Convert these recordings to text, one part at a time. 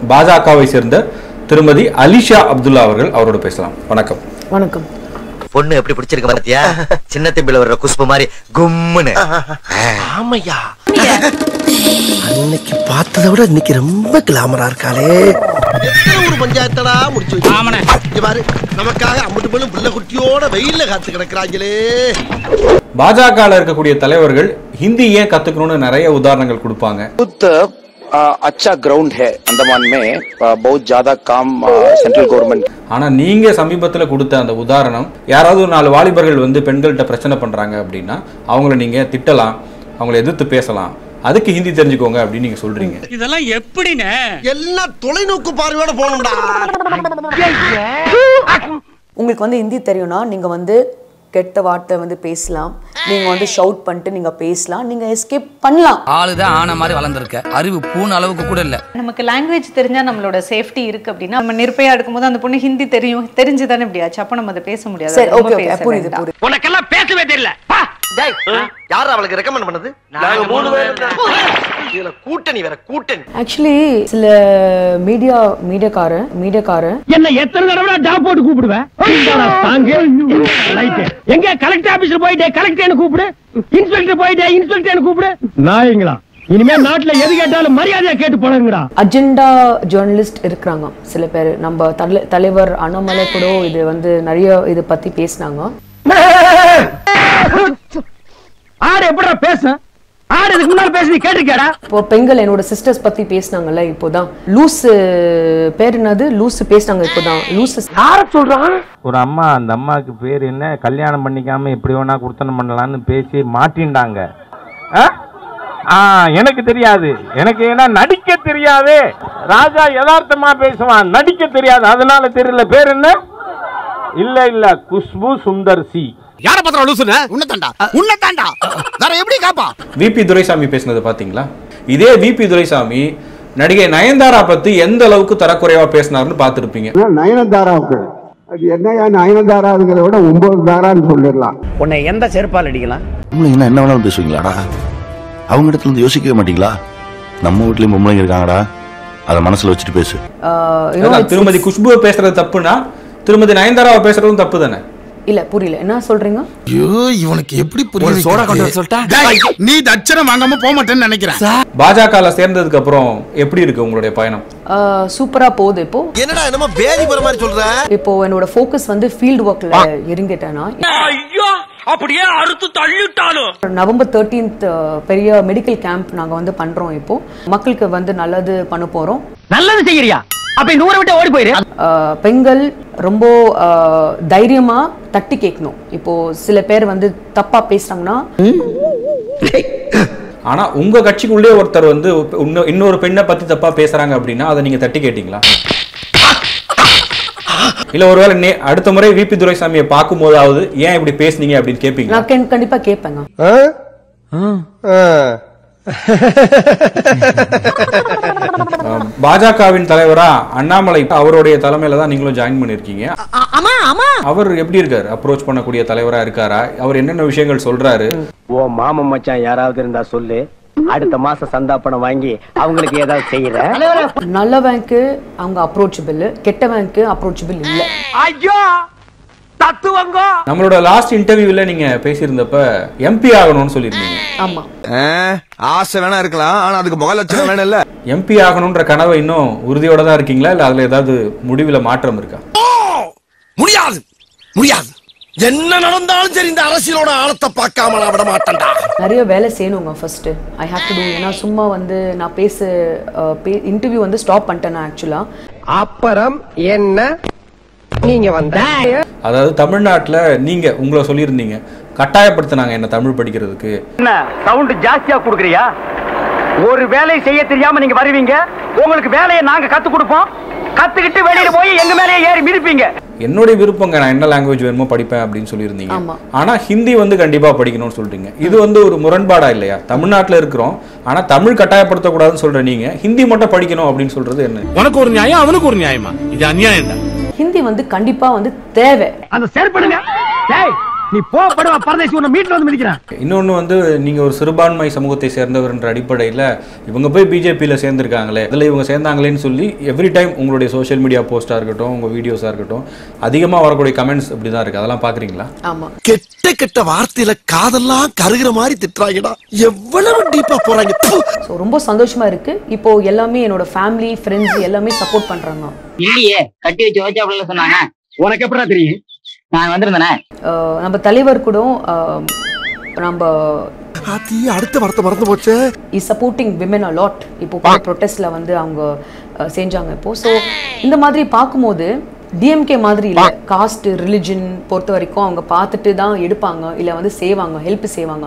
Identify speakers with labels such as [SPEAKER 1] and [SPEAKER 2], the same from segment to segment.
[SPEAKER 1] பாஜகவை சேர்ந்த திருமதி அலிஷா அப்துல்லா அவர்கள் அவரோட பேசலாம் வணக்கம்
[SPEAKER 2] வணக்கம்
[SPEAKER 3] பொண்ணு எப்படி பிடிச்சிருக்க பாத்தியா சின்ன தம்பில வர்ற குஷ்பு மாதிரி கும்முன்னு
[SPEAKER 4] ஆமையா அன்னைக்கு பார்த்ததை விட இன்னைக்கு ரொம்ப கிளாமரா இருக்காளே ஒரு பஞ்சாயத்தடா முடிச்சு வச்சு. இங்க பாரு நமக்காக அம்பட்டு பெண்ணும் புள்ள குட்டியோட வெயில்ல காத்து கிடக்குறாங்களே
[SPEAKER 1] பாஜகவில் இருக்கக்கூடிய தலைவர்கள் ஹிந்தி ஏன் கத்துக்கணும்னு நிறைய உதாரணங்கள் கொடுப்பாங்க
[SPEAKER 5] बहुत अ, अच्छा ग्राउंड है अंडमान में अ, बहुत ज्यादा काम सेंट्रल गवर्नमेंट
[SPEAKER 1] ஆனா நீங்க சமீபத்துல கொடுத்த அந்த உதாரணம் யாராவது ஒரு நாலு வாலிபர்கள் வந்து பெண்கள்கிட்ட பிரச்சனை பண்றாங்க அப்படின்னா அவங்கள நீங்க திட்டலாம் அவங்கள எதிர்த்து பேசலாம் அதுக்கு ஹிந்தி தெரிஞ்சுக்கோங்க அப்படின்னு நீங்க சொல்றீங்க
[SPEAKER 6] இதெல்லாம் எப்படின்னு
[SPEAKER 4] எல்லாம் தொலைநோக்கு பார்வையோட போகணும்டா
[SPEAKER 2] உங்களுக்கு வந்து ஹிந்தி தெரியும்னா நீங்க வந்து கெட்ட வார்த்தை வந்து பேசலாம் நீங்க வந்து ஷவுட் பண்ணிட்டு நீங்க பேசலாம் நீங்க எஸ்கேப் பண்ணலாம்
[SPEAKER 7] ஆளுதான் ஆன மாதிரி வளர்ந்துருக்க அறிவு பூன அளவுக்கு கூட இல்ல
[SPEAKER 8] நமக்கு லாங்குவேஜ் தெரிஞ்சா நம்மளோட சேஃப்டி இருக்கு அப்படின்னா நம்ம நிர்பயா இருக்கும்போது அந்த பொண்ணு ஹிந்தி தெரியும் தெரிஞ்சு தானே இப்படியாச்சு அப்ப நம்ம அதை பேச முடியாது
[SPEAKER 2] சரி
[SPEAKER 8] ரொம்ப
[SPEAKER 2] ஓகே ஓகே
[SPEAKER 8] பேச
[SPEAKER 2] புரியுது
[SPEAKER 8] வேண்டாம்.
[SPEAKER 2] புரியுது
[SPEAKER 6] உனக்கெல்லாம் பேசவே தெரியல பா
[SPEAKER 3] யார் அவளுக்கு ரெக்கமெண்ட் பண்ணது
[SPEAKER 4] நாங்க மூணு பேர் இதுல கூட்டணி வேற கூட்டணி
[SPEAKER 2] ஆக்சுவலி சில மீடியா மீடியாக்காரன் மீடியாக்காரன்
[SPEAKER 6] என்ன எத்தனை தடவை டாப் போட்டு கூப்பிடுவேன் இந்தாடா தாங்கு. லைட். எங்க கலெக்டர் ஆபீஸ்ல போயிட்டே கலெக்டர் கூப்பிடு இன்ஸ்பெக்டர் போயிட்டே இன்ஸ்பெக்டர் கூப்பிடு நாயங்களா இனிமே நாட்டுல எது கேட்டாலும் மரியாதையா கேட்டு போனங்கடா
[SPEAKER 2] அஜெண்டா ஜேர்னலிஸ்ட் இருக்கிறாங்க சில பேர் நம்ம தலை- தலைவர் அண்ணாமலை கூட இது வந்து நிறைய இதை பத்தி பேசினாங்க
[SPEAKER 6] ஆடு எப்படிடா பேச ஆடு இதுக்கு முன்னால பேசி நீ கேட்டிருக்கியாடா
[SPEAKER 2] இப்போ பெண்கள் என்னோட சிஸ்டர்ஸ் பத்தி பேசினாங்கல்ல இப்போதான் லூசு பேர் என்னது லூசு பேசினாங்க இப்போதான் லூசு
[SPEAKER 9] ஒரு அம்மா அந்த அம்மாவுக்கு பேர் என்ன கல்யாணம் பண்ணிக்காம எப்படி வேணா குடுத்தனம் பண்ணலாம்னு பேசி மாட்டின்டாங்க ஆ? ஆ எனக்கு தெரியாது எனக்கு ஏன்னா நடிக்க தெரியாது ராஜா யதார்த்தமா பேசுவான் நடிக்க தெரியாது அதனால தெரியல பேர் என்ன இல்ல இல்ல குஷ்பு சுந்தர் சி
[SPEAKER 4] யார பத்திரம் லூசுன உன்ன தாண்டா உன்ன தாண்டா வேற எப்படி காப்பா
[SPEAKER 1] விபி துரைசாமி பேசினது பாத்தீங்களா இதே விபி துரைசாமி நடிகை நயன்தாரா பத்தி எந்த அளவுக்கு தரக்குறைவா பேசினாருன்னு பார்த்திருப்பீங்க
[SPEAKER 10] நயனதாராவுக்கு அது என்னையா நயனதாராங்கிறத விட ஒன்பது தாரான்னு சொல்லிடலாம்
[SPEAKER 6] உன்னை எந்த செருப்பால் அடிக்கலாம்
[SPEAKER 11] பொம்பளைங்கன்னா என்ன வேணாலும் பேசுவீங்களாடா அவங்க இடத்துல இருந்து யோசிக்கவே மாட்டீங்களா நம்ம வீட்லயும் பொம்பளைங்க இருக்காங்கடா அதை மனசுல வச்சுட்டு பேசு
[SPEAKER 2] ஆஹ், you know,
[SPEAKER 1] அதான்
[SPEAKER 2] it's-
[SPEAKER 1] திருமதி குஷ்புவை பேசுறது தப்புனா திருமதி நயன்தாராவை பேசுறதும் தப்பு தானே
[SPEAKER 2] இல்ல புரியல என்ன சொல்றீங்க
[SPEAKER 4] ஐயோ இவனுக்கு எப்படி
[SPEAKER 7] ஒரு சோடா கொண்டு வர சொல்லிட்டா
[SPEAKER 4] நீ தட்சணை வாங்காம போக மாட்டேன்னு நினைக்கிறேன்
[SPEAKER 1] பாஜகல சேர்ந்ததுக்கு அப்புறம் எப்படி இருக்கு உங்களுடைய பயணம்
[SPEAKER 2] ஆஹ், சூப்பரா போகுது இப்போ
[SPEAKER 4] என்னடா என்னமோ பேதி போற மாதிரி சொல்ற
[SPEAKER 2] இப்போ என்னோட ஃபோக்கஸ் வந்து ஃபீல்ட் ஒர்க்ல இறங்கிட்டேன்னா
[SPEAKER 6] ஐயோ அப்படியே அறுத்து தள்ளிட்டாலும்
[SPEAKER 2] நவம்பர் தேர்ட்டீன்த் பெரிய மெடிக்கல் கேம்ப் நாங்க வந்து பண்றோம் இப்போ மக்களுக்கு வந்து நல்லது பண்ண போறோம்
[SPEAKER 6] நல்லது செய்யறியா அப்ப இந்த ஊரை விட்டு ஓடி போயிரு
[SPEAKER 2] ஆஹ், பெண்கள் ரொம்ப ஆஹ், தைரியமா தட்டி கேட்கணும் இப்போ சில பேர் வந்து தப்பா பேசுறாங்கன்னா
[SPEAKER 1] ஆனா உங்க கட்சிக்குள்ளே ஒருத்தர் வந்து இன்னொ- இன்னொரு பெண்ணை பத்தி தப்பா பேசுறாங்க அப்படின்னா அதை நீங்க தட்டி கேட்டீங்களா இல்ல ஒருவேளை நே- அடுத்த முறை விபி துரைசாமியை பார்க்கும் போதாவது ஏன் இப்படி பேசுனீங்க அப்படின்னு கேட்பீங்களா
[SPEAKER 2] நான் கண்- கண்டிப்பா கேட்பேங்க
[SPEAKER 1] அஹ், பாஜகவின் தலைவரா அண்ணாமலை அவருடைய தலைமையில தான் நீங்களும் ஜாயின் பண்ணிருக்கீங்க அவர் எப்படி இருக்காரு அப்ரோச் பண்ணக்கூடிய தலைவரா இருக்காரா அவர் என்னென்ன விஷயங்கள் சொல்றாரு
[SPEAKER 6] ஓ மாமன் மச்சான் யாராவது இருந்தா சொல்லு அடுத்த மாசம் சந்தா பணம் வாங்கி அவங்களுக்கு ஏதாவது செய்யற
[SPEAKER 2] நல்லவனுக்கு அவங்க அப்ரோச்சபிள் கெட்டவனுக்கு அப்ரோச்சபிள் இல்ல
[SPEAKER 6] ஐயோ தத்துவங்க
[SPEAKER 1] நம்மளோட லாஸ்ட் இன்டர்வியூல நீங்க பேசியிருந்தப்ப எம்பி ஆகணும்னு சொல்லியிருந்தீங்க
[SPEAKER 2] ஆமா
[SPEAKER 4] ஆசை வேணா இருக்கலாம் ஆனா அதுக்கு முக லட்சணம் வேணும் இல்ல
[SPEAKER 1] எம்பி ஆகணும்ன்ற கனவை இன்னும் உறுதியோட தான் இருக்கீங்களா இல்ல அதுல ஏதாவது முடிவுல மாற்றம் இருக்கா
[SPEAKER 4] முடியாது முடியாது என்ன நடந்தாலும் சரி இந்த அரசியலோட ஆழத்தை பார்க்காம நான் விட மாட்டேன்டா
[SPEAKER 2] நிறைய வேலை செய்யணுங்க first I have to do ஏன்னா சும்மா வந்து நான் பேச இன்டர்வியூ வந்து ஸ்டாப் பண்ணிட்டேன் ஆக்சுவலா
[SPEAKER 6] அப்புறம் என்ன நீங்க வந்த
[SPEAKER 1] அதாவது தமிழ்நாட்டுல நீங்க உங்களை சொல்லியிருந்தீங்க கட்டாயப்படுத்தினாங்க என்ன தமிழ் படிக்கிறதுக்கு
[SPEAKER 6] என்ன சவுண்ட் ஜாஸ்தியா குடுக்குறியா ஒரு வேலையை செய்ய தெரியாம நீங்க வருவீங்க உங்களுக்கு வேலையை நாங்க கத்து கொடுப்போம் கத்துக்கிட்டு வெளியில போய் எங்க மேலேயே ஏறி மிதிப்பீங்க
[SPEAKER 1] என்னுடைய விருப்பங்க நான் என்ன லாங்குவேஜ் வேணுமோ படிப்பேன் அப்படின்னு சொல்லியிருந்தீங்க
[SPEAKER 2] ஆமா.
[SPEAKER 1] ஆனா ஹிந்தி வந்து கண்டிப்பா படிக்கணும்னு சொல்றீங்க இது வந்து ஒரு முரண்பாடா இல்லையா தமிழ்நாட்டுல இருக்கிறோம் ஆனா தமிழ் கட்டாயப்படுத்தக்கூடாதுன்னு சொல்ற நீங்க ஹிந்தி மட்டும் படிக்கணும் அப்படின்னு சொல்றது என்ன
[SPEAKER 9] உனக்கு ஒரு நியாயம் அவனுக்கு ஒரு நியாயமா இது அநியாயம்
[SPEAKER 2] ஹிந்தி வந்து கண்டிப்பா வந்து தேவை
[SPEAKER 6] அந்த செயற்படுங்க டேய் நீ போ படுவா பரதேசி உன்னை மீட்ல வந்து மிதிக்கிறேன்
[SPEAKER 1] இன்னொன்று வந்து நீங்கள் ஒரு சிறுபான்மை சமூகத்தை சேர்ந்தவர்ன்ற அடிப்படையில் இவங்க போய் பிஜேபியில் சேர்ந்துருக்காங்களே அதில் இவங்க சேர்ந்தாங்களேன்னு சொல்லி எவ்ரி டைம் உங்களுடைய சோஷியல் மீடியா போஸ்ட்டாக இருக்கட்டும் உங்கள் வீடியோஸாக இருக்கட்டும் அதிகமாக வரக்கூடிய கமெண்ட்ஸ் இப்படி தான் இருக்குது அதெல்லாம் பார்க்குறீங்களா
[SPEAKER 2] ஆமா
[SPEAKER 4] கெட்ட கெட்ட வார்த்தையில காதெல்லாம் கருகிற மாதிரி திட்டுறாங்கடா எவ்வளவு டீப்பா போறாங்க ப்பு.
[SPEAKER 2] ஸோ ரொம்ப சந்தோஷமா இருக்கு இப்போ எல்லாமே என்னோட ஃபேமிலி ஃப்ரெண்ட்ஸ் எல்லாமே சப்போர்ட் பண்றாங்க
[SPEAKER 12] இல்லையே கட்டி வச்சு வச்சாப்புல சொன்னாங்க
[SPEAKER 6] உனக்கு எப்படா தெரியும்
[SPEAKER 12] நான் வந்திருந்தேனே
[SPEAKER 2] அஹ் நம்ம தலைவர் கூட அஹ், நம்ம
[SPEAKER 4] ஆத்தி அடுத்த வார்த்தை மறந்து போச்சே
[SPEAKER 2] இஸ் சப்போர்ட்டிங் விமன் அலாட் இப்போ கூட ப்ரொட்டஸ்ட்ல வந்து அவங்க அஹ், செஞ்சாங்க இப்போ ஸோ இந்த மாதிரி பார்க்கும்போது டிஎம்கே மாதிரி இல்லை காஸ்ட் ரிலிஜன் பொறுத்த வரைக்கும் அவங்க பார்த்துட்டு தான் எடுப்பாங்க இல்லை வந்து செய்வாங்க ஹெல்ப் செய்வாங்க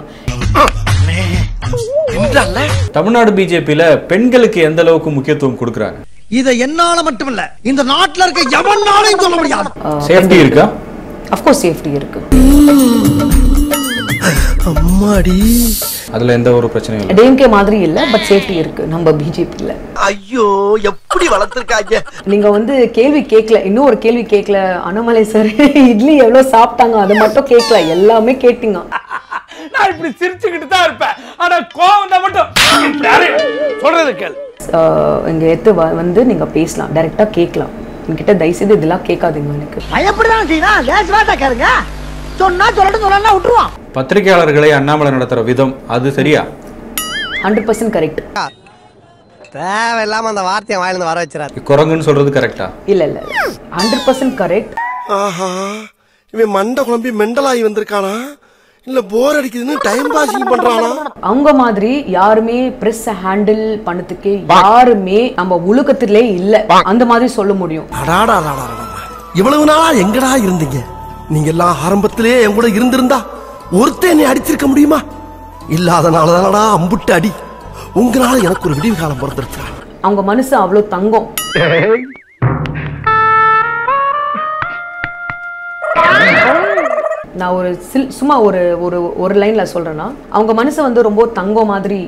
[SPEAKER 1] தமிழ்நாடு பிஜேபியில் பெண்களுக்கு எந்த அளவுக்கு முக்கியத்துவம் கொடுக்குறாங்க
[SPEAKER 4] இத என்னால மட்டும் இல்ல இந்த நாட்டுல இருக்க எவனாலையும் சொல்ல முடியாது
[SPEAKER 1] சேஃப்டி இருக்கா
[SPEAKER 2] அஃப்கோர்ஸ் சேஃப்டி இருக்கு
[SPEAKER 4] அம்மாடி
[SPEAKER 1] அதில் எந்த ஒரு பிரச்சனையும் இல்லை
[SPEAKER 2] டிஎம்கே மாதிரி இல்லை பட் சேஃப்டி இருக்கு நம்ம பிஜேபியில்
[SPEAKER 4] ஐயோ எப்படி வளர்த்திருக்காங்க
[SPEAKER 2] நீங்க வந்து கேள்வி கேட்கல இன்னும் ஒரு கேள்வி கேட்கல அண்ணாமலை சார் இட்லி எவ்வளவு சாப்பிட்டாங்க அதை மட்டும் கேட்கல எல்லாமே கேட்டீங்க
[SPEAKER 6] நான் இப்படி சிரிச்சுக்கிட்டு தான் இருப்பேன் ஆனா கோவம் தான் மட்டும் சொல்றது கேள்
[SPEAKER 2] அஹ் இங்க எத்து வ- வந்து நீங்க பேசலாம் டைரக்டா கேட்கலாம் என்கிட்ட தயவுசெய்து இதெல்லாம் கேட்காதீங்க எனக்கு
[SPEAKER 13] பயப்படதான் செய்யணும் லேஸ் வாட்டா கேளுங்க சொன்னா சொல்லட்டும் சொல்லலாம் விட்டுருவான்
[SPEAKER 1] பத்திரிகையாளர்களை அண்ணாமலை நடத்துகிற விதம் அது சரியா
[SPEAKER 2] ஹண்ட்ரட் பர்சன்ட் கரெக்ட்
[SPEAKER 13] தேவையில்லாம அந்த வார்த்தையை வாயிலிருந்து வர வச்சிடாரு
[SPEAKER 1] குரங்குன்னு சொல்கிறது கரெக்டா
[SPEAKER 2] இல்ல இல்ல ஹண்ட்ரட் பர்சன்ட் கரெக்ட்
[SPEAKER 4] ஆஹா இவன் மண்டை குழம்பி மெண்டலாகி வந்திருக்கானா இல்ல போர் அடிக்குதுன்னு டைம் பாசிங் பண்றானா
[SPEAKER 2] அவங்க மாதிரி யாருமே பிரஸ் ஹேண்டில் பண்ணதுக்கு யாருமே நம்ம உலகத்திலே இல்ல அந்த மாதிரி சொல்ல முடியும்
[SPEAKER 4] அடாடா அடாடா, அடாடா. இவ்வளவு நாளா எங்கடா இருந்தீங்க நீங்க எல்லாம் ஆரம்பத்திலே என் கூட இருந்திருந்தா ஒருத்தன் என்னை அடிச்சிருக்க முடியுமா இல்லாதனாலதானடா அம்புட்டு அடி உங்களால எனக்கு ஒரு விடிவு காலம் பிறந்துருச்சா
[SPEAKER 2] அவங்க மனசு அவ்வளவு தங்கம் நான் ஒரு சில் சும்மா ஒரு ஒரு ஒரு லைன்ல சொல்றேன்னா அவங்க மனசு வந்து ரொம்ப தங்கம் மாதிரி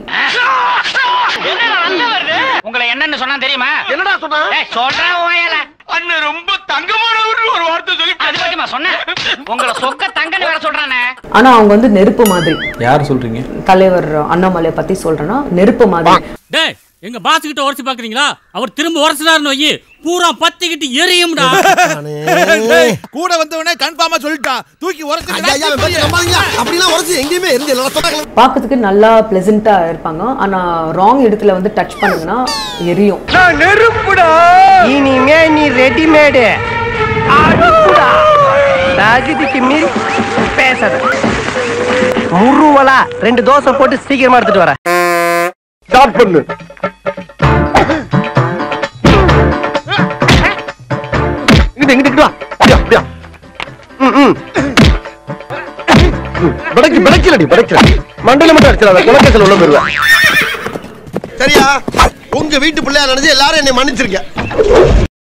[SPEAKER 12] உங்களை என்னன்னு சொன்னா தெரியுமா என்னடா சொன்னா சொல்றேன் ஓயல அண்ணன் ரொம்ப தங்கமானவர் ஒரு வார்த்தை சொல்லி அது பத்திமா சொன்னேன் உங்களை சொக்க தங்கன்னு வேற சொல்றானே
[SPEAKER 2] ஆனா அவங்க வந்து நெருப்பு மாதிரி
[SPEAKER 1] யார் சொல்கிறீங்க
[SPEAKER 2] தலைவர் அண்ணாமலை பத்தி சொல்றேன்னா நெருப்பு மாதிரி
[SPEAKER 14] டேய் எங்க பாஸ் கிட்ட உரசி பாக்குறீங்களா அவர் திரும்ப உரசினாருன்னு வையி பூரா பத்திக்கிட்டு எரியும்டா
[SPEAKER 15] கூட வந்தவனே கன்ஃபார்மா சொல்லிட்டான் தூக்கி
[SPEAKER 4] அப்படிலாம் உரைச்சு எங்கேயுமே இருந்து
[SPEAKER 2] பார்க்கறதுக்கு நல்லா பிளசண்டா இருப்பாங்க ஆனா ராங் இடத்துல வந்து டச் பண்ணுங்கன்னா எரியும்
[SPEAKER 13] நெருப்புடா இனிமே நீ ரெடிமேடு அடுப்புடா தகுதிக்கு மீறி பேசாத முருவலா ரெண்டு தோசை போட்டு சீக்கிரமா எடுத்துட்டு வர ஸ்டார்ட் பண்ணு இங்கிட்டு இங்கிட்டு வா அப்படியா அப்படியா ம் ம் படைக்கு படைக்கலடி படைக்கல மண்டையில மட்டும் அடிச்சிடாத குலக்கத்தில் உள்ள போயிருவேன்
[SPEAKER 4] சரியா உங்க வீட்டு பிள்ளையா நினைச்சு எல்லாரும் என்னை மன்னிச்சிருக்க